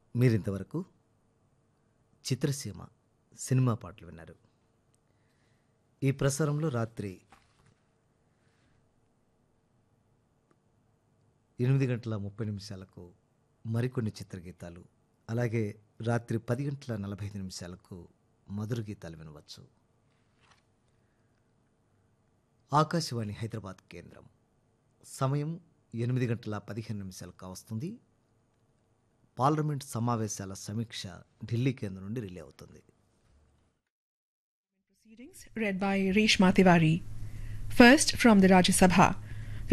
మీరింతవరకు చిత్రసీమ సినిమా పాటలు విన్నారు ఈ ప్రసారంలో రాత్రి ఎనిమిది గంటల ముప్పై నిమిషాలకు మరికొన్ని చిత్రగీతాలు అలాగే రాత్రి పది గంటల నలభై ఐదు నిమిషాలకు మధుర గీతాలు వినవచ్చు ఆకాశవాణి హైదరాబాద్ కేంద్రం సమయం ఎనిమిది గంటల పదిహేను నిమిషాలు కావస్తుంది పార్లమెంట్ సమావేశాల సమీక్ష ఢిల్లీ కేంద్రం నుండి రిలే అవుతుంది Proceedings read by Reshma Tiwari. First, from the Rajya Sabha,